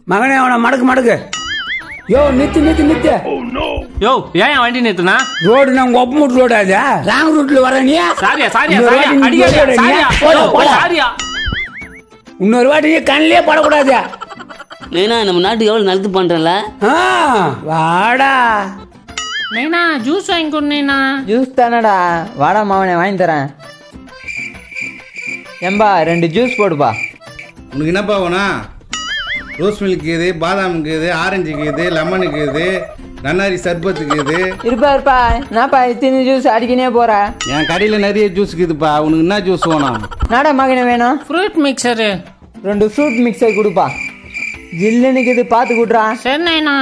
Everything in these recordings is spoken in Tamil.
மகனே அவனை மடக்கு மடக்கு யோ நித்து நித்து நித்து யோ ஏன் என் வண்டி நிறுத்துனா ரோடு நான் ஒப்ப மூட்டு ரோடு அது ராங் ரூட்ல வர நீ சாரியா சாரியா இன்னொரு சாரியா வாட்டி நீ அடிக்காதயா போடா, நீ. சாரியா போடா, யோ, போடா. சாரியா இன்னொரு வாட்டி நீ கண்ணிலே படக்கூடாது ஏன்னா நம்ம நாட்டுக்கு எவ்வளவு நல்லது பண்றேன்ல ஆ, வாடா நைனா ஜூஸ் வாங்கி கொடுனேனா ஜூஸ் தானடா வாடா மாவனே வாங்கி தரேன் ஏம்பா ரெண்டு ஜூஸ் போடுப்பா உனக்கு என்னப்பா வேணும் ரோஸ் மில்க் இது பாதாமுக்கு இது ஆரஞ்சுக்கு இது லெமனுக்கு இது நன்னாரி சர்பத்துக்கு இது இருப்பா இருப்பா என்னப்பா இத்தனை ஜூஸ் அடிக்கனே போற என் கடையில் நிறைய ஜூஸ் இருக்குதுப்பா உனக்கு என்ன ஜூஸ் வேணும் நாடா மகனே வேணும் ஃப்ரூட் மிக்சரு ரெண்டு ஃப்ரூட் மிக்சர் கொடுப்பா ஜில்லுனுக்கு இது பார்த்து கொடுறா சரி நைனா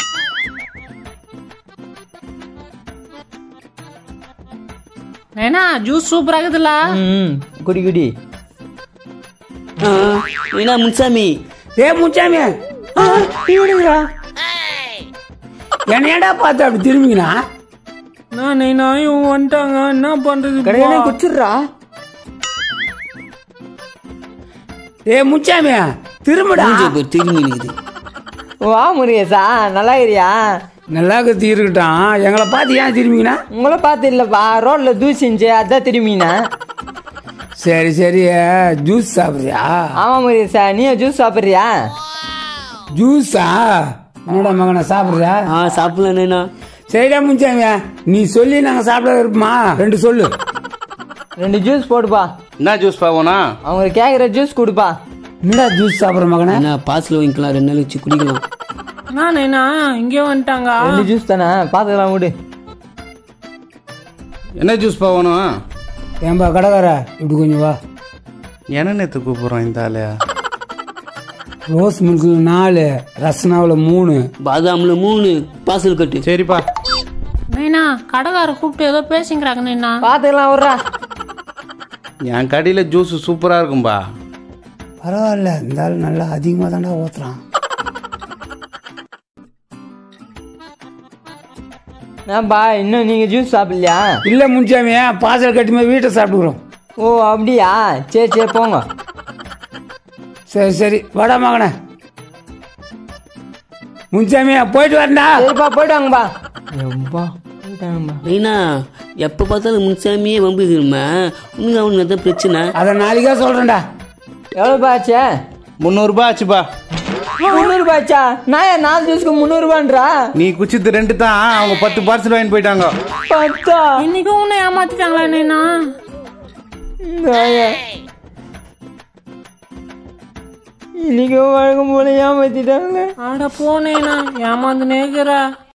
நைனா ஜூஸ் சூப்பரா இருக்குதுல்ல ம் குடி குடி ஏன்னா முன்சாமி ஏ முச்சாமி என்னையடா பார்த்து அப்படி திரும்பிங்கண்ணா நான் நைனா இவங்க வந்துட்டாங்க என்ன பண்றது கடையிலே குடிச்சிடுறா ஏ முச்சாமி திரும்படா மூஞ்சி போய் திரும்பி நிக்குது வா முருகேசா நல்லா இருக்கியா நல்லா கத்தி இருக்கட்டும் எங்களை பார்த்து ஏன் திரும்பிங்கண்ணா உங்களை பார்த்து இல்லைப்பா ரோட்ல தூசிஞ்சு அதான் திரும்பினா சரி சரி ஜூஸ் சாப்பிட்றியா ஆமா முருகேசா நீ ஜூஸ் சாப்பிட்றியா ஜூஸா என்னடா மகனை சாப்பிட்றியா ஆ சாப்பிடலாம் நைனா சரிடா முச்சாமி நீ சொல்லி நாங்கள் சாப்பிட இருப்போமா ரெண்டு சொல்லு ரெண்டு ஜூஸ் போடுப்பா என்ன ஜூஸ்ப்பா வேணும் அவங்க கேட்குற ஜூஸ் கொடுப்பா என்னடா ஜூஸ் சாப்பிட்ற மகனே என்ன பாஸ்ல வாங்கிக்கலாம் ரெண்டு நாள் வச்சு குடிக்கலாம் நான் நைனா இங்கே வந்துட்டாங்க ரெண்டு ஜூஸ் தானே பார்த்துக்கலாம் விடு என்ன ஜூஸ்ப்பா வேணும் ஏன்பா கடைக்கார இப்படி கொஞ்சம் வா என்ன நேற்று கூப்பிட்றோம் இந்த ஆளையா ரோஸ் மில்கில் நாலு ரஸ்னாவில் மூணு பாதாம்ல மூணு பாசல் கட்டு சரிப்பா நைனா கடைக்கார கூப்பிட்டு ஏதோ பேசிக்கிறாங்க நைனா பார்த்துக்கலாம் விட்றா என் கடையில் ஜூஸ் சூப்பராக இருக்கும்பா பரவாயில்ல இந்த ஆள் நல்லா அதிகமாக தான்டா ஊத்துறான் ஏன்பா இன்னும் நீங்க ஜூஸ் சாப்பிடலையா இல்லை முன்சாமி பாசல் கட்டி போய் வீட்டை சாப்பிட்டுக்கிறோம் ஓ அப்படியா சரி சரி போங்க சரி சரி வாடா மகனே முன்சாமி போயிட்டு வரண்டா சரிப்பா போயிட்டு வாங்கப்பா எப்பா போயிட்டாங்கப்பா நைனா எப்ப பார்த்தாலும் முன்சாமியே வம்பு திரும்ப உனக்கு அவனுக்கு தான் பிரச்சனை அதை நாளைக்கே சொல்கிறேன்டா எவ்வளோப்பா ஆச்சு முந்நூறுபா ஆச்சுப்பா முந்நூறுபா ஆச்சா நான் ஏன் நாலு ஜூஸ்க்கு முந்நூறுபான்றா நீ குச்சித்து ரெண்டு தான் அவங்க பத்து பார்சல் வாங்கிட்டு போயிட்டாங்க பத்தா இன்னைக்கும் உன்னை ஏமாத்திட்டாங்களா நைனா நாயா. இன்னைக்கும் வழக்கம் போல ஏமாத்திட்டாங்களே ஆட போனேனா ஏமாந்து நேக்குறா